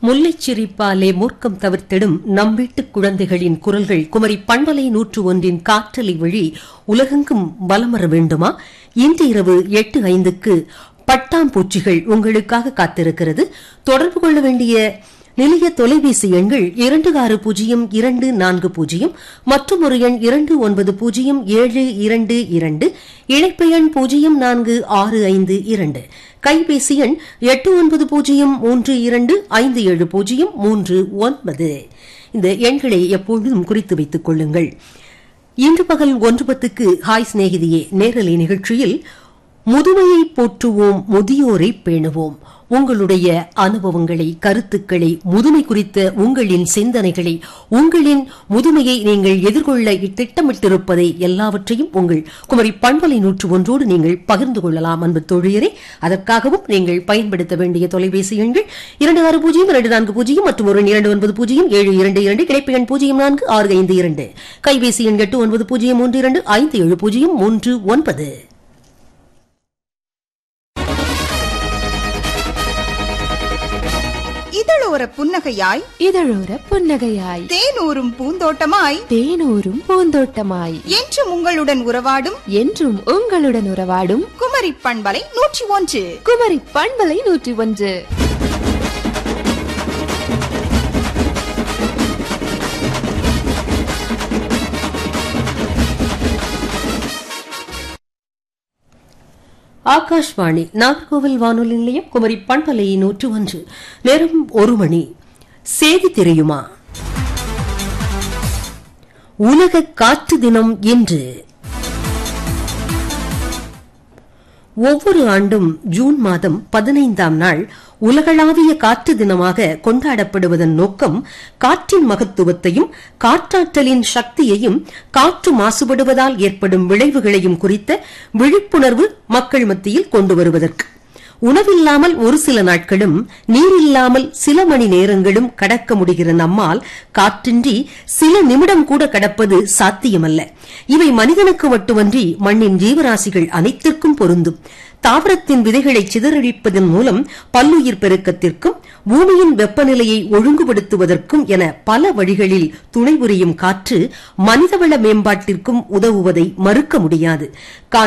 முல்லைச் சிரிப்பாலே மூர்க்கம் தவிர்த்திடும் நம் வீட்டுக் குழந்தைகளின் குரல்கள் குமரி பண்பலை நூற்று ஒன்றின் காற்றலை வழி உலகெங்கும் வலமர வேண்டுமா இன்று இரவு எட்டு ஐந்துக்கு பட்டாம்பூச்சிகள் உங்களுக்காக காத்திருக்கிறது தொடர்பு கொள்ள வேண்டிய நிலைய தொலைபேசி எண்கள் இரண்டு ஆறு பூஜ்ஜியம் இரண்டு நான்கு பூஜ்ஜியம் மற்றும் ஒரு எண் இரண்டு ஒன்பது பூஜ்ஜியம் ஏழு இரண்டு இரண்டு இணைப்பு எண் பூஜ்ஜியம் நான்கு ஆறு ஐந்து இரண்டு கைபேசி எண் எட்டு ஒன்பது பூஜ்ஜியம் மூன்று இரண்டு ஐந்து ஏழு பூஜ்ஜியம் மூன்று ஒன்பது இந்த எண்களை எப்பொழுதும் குறித்து வைத்துக் கொள்ளுங்கள் இன்று பகல் ஒன்று பத்துக்கு ஹாய் சிநேகிதியே நேரலை நிகழ்ச்சியில் முதுமையை போற்றுவோம் முதியோரை பேணுவோம் உங்களுடைய அனுபவங்களை கருத்துக்களை முதுமை குறித்த உங்களின் சிந்தனைகளை உங்களின் முதுமையை நீங்கள் எதிர்கொள்ள திட்டமிட்டிருப்பதை எல்லாவற்றையும் உங்கள் குமரி பண்பலை நூற்று ஒன்றோடு நீங்கள் பகிர்ந்து கொள்ளலாம் அன்பு தொழியரை அதற்காகவும் நீங்கள் பயன்படுத்த வேண்டிய தொலைபேசி எண்கள் இரண்டு ஆறு பூஜ்ஜியம் இரண்டு நான்கு பூஜ்ஜியம் மற்றும் ஒரு இரண்டு ஒன்பது பூஜ்ஜியம் ஏழு இரண்டு இரண்டு கிடைப்பு எண் பூஜ்ஜியம் நான்கு ஆறு ஐந்து இரண்டு கைபேசி எண் எட்டு ஒன்பது பூஜ்ஜியம் மூன்று இரண்டு ஐந்து ஏழு பூஜ்ஜியம் மூன்று ஒன்பது இதழோர புன்னகையாய் இதழோர புன்னகையாய் தேனூரும் பூந்தோட்டமாய் தேனூரும் பூந்தோட்டமாய் என்றும் உங்களுடன் உறவாடும் என்றும் உங்களுடன் உறவாடும் குமரி பண்பலை நூற்றி ஒன்று குமரி பண்பலை நூற்றி ஒன்று ஆகாஷ்வாணி நாகர்கோவில் வானொலி நிலையம் குமரி பண்பலை நூற்று ஒன்று நேரம் ஒரு மணி செய்தி தெரியுமா உலக காற்று தினம் இன்று ஒவ்வொரு ஆண்டும் ஜூன் மாதம் பதினைந்தாம் நாள் உலகளாவிய காற்று தினமாக கொண்டாடப்படுவதன் நோக்கம் காற்றின் மகத்துவத்தையும் காற்றாற்றலின் சக்தியையும் காற்று மாசுபடுவதால் ஏற்படும் விளைவுகளையும் குறித்த விழிப்புணர்வு மக்கள் மத்தியில் கொண்டு வருவதற்கு உணவில்லாமல் ஒரு சில நாட்களும் நீரில்லாமல் சில மணி நேரங்களும் கடக்க முடிகிற நம்மால் காற்றின்றி சில நிமிடம் கூட கடப்பது சாத்தியமல்ல இவை மனிதனுக்கு மட்டுமன்றி மண்ணின் ஜீவராசிகள் அனைத்திற்கும் பொருந்தும் தாவரத்தின் விதைகளை சிதறடிப்பதன் மூலம் பல்லுயிர் பெருக்கத்திற்கும் பூமியின் வெப்பநிலையை ஒழுங்குபடுத்துவதற்கும் என பல வழிகளில் துணை புரியும் காற்று மனிதவள மேம்பாட்டிற்கும் உதவுவதை மறுக்க முடியாது